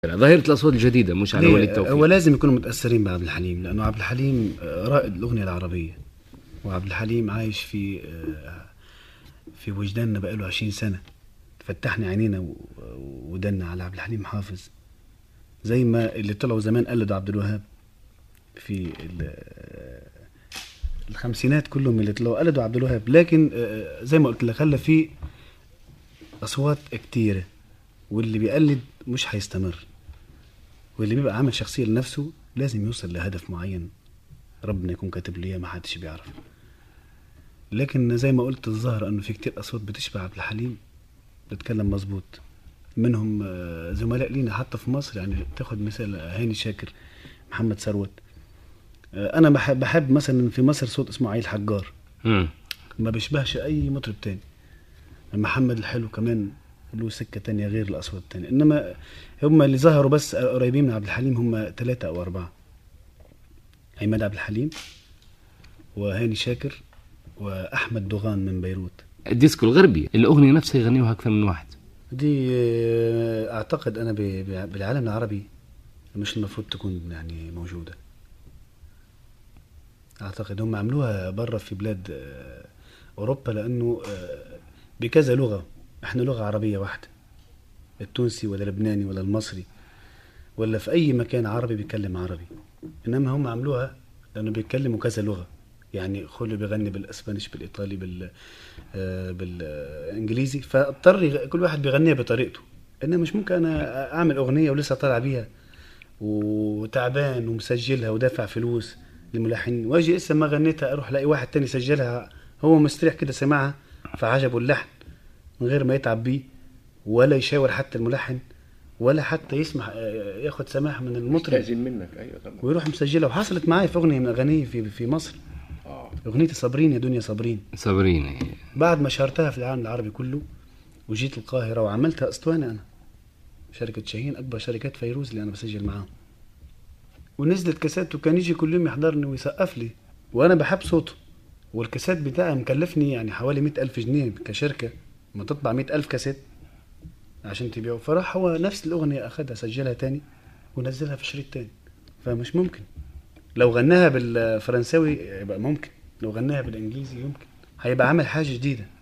ظاهرة الأصوات الجديدة مش على ولي التوفيق هو لازم يكونوا متأثرين بعبد الحليم لأنه عبد الحليم رائد الأغنية العربية وعبد الحليم عايش في في وجداننا بقاله 20 سنة فتحنا عينينا ودنا على عبد الحليم حافظ زي ما اللي طلعوا زمان قلدوا عبد الوهاب في الخمسينات كلهم اللي طلعوا قلدوا عبد الوهاب لكن زي ما قلت لك خلى في اصوات كتيره واللي بيقلد مش هيستمر واللي بيبقى عامل شخصيه لنفسه لازم يوصل لهدف معين ربنا يكون كاتب له ما حدش بيعرف لكن زي ما قلت الظاهر انه في كتير اصوات بتشبه عبد الحليم بتتكلم مظبوط منهم زملاء لينا حتى في مصر يعني تاخد مثال هاني شاكر محمد ثروت انا بحب, بحب مثلا في مصر صوت اسمه عيل حجار ما بيشبهش اي مطرب تاني محمد الحلو كمان له سكه تانية غير الاصوات التانية انما هم اللي ظهروا بس قريبين من عبد الحليم هم ثلاثه او اربعه عماد عبد الحليم وهاني شاكر واحمد دوغان من بيروت الديسكو الغربي الاغنيه نفسها يغنيوها اكثر من واحد دي اعتقد انا بالعالم العربي مش المفروض تكون يعني موجوده اعتقد هم عملوها بره في بلاد اوروبا لانه بكذا لغه احنا لغه عربيه واحده التونسي ولا اللبناني ولا المصري ولا في اي مكان عربي بيتكلم عربي انما هم عملوها لانه بيتكلموا كذا لغه يعني خلو بيغني بالاسبانيش بالايطالي بال بالانجليزي فاضطر كل واحد بيغنيها بطريقته انما مش ممكن انا اعمل اغنيه ولسه طالع بيها وتعبان ومسجلها ودافع فلوس للملحنين واجي لسه ما غنيتها اروح الاقي واحد تاني سجلها هو مستريح كده سمعها فعجبه اللحن من غير ما يتعب بيه ولا يشاور حتى الملحن ولا حتى يسمح ياخد سماح من المطرب منك ايوه طبعا ويروح مسجلها وحصلت معايا في اغنيه من اغانيه في في مصر اه اغنيه صابرين يا دنيا صابرين صابرين بعد ما شهرتها في العالم العربي كله وجيت القاهره وعملتها اسطوانه انا شركه شاهين اكبر شركات فيروز اللي انا بسجل معاهم ونزلت كاسات وكان يجي كل يوم يحضرني ويسقف لي وانا بحب صوته والكاسات بتاعي مكلفني يعني حوالي مئة ألف جنيه كشركة ما تطبع مئة ألف كاسيت عشان تبيعه فراح هو نفس الأغنية أخدها سجلها تاني ونزلها في شريط تاني فمش ممكن لو غناها بالفرنساوي يبقى ممكن لو غناها بالإنجليزي يمكن هيبقى عامل حاجة جديدة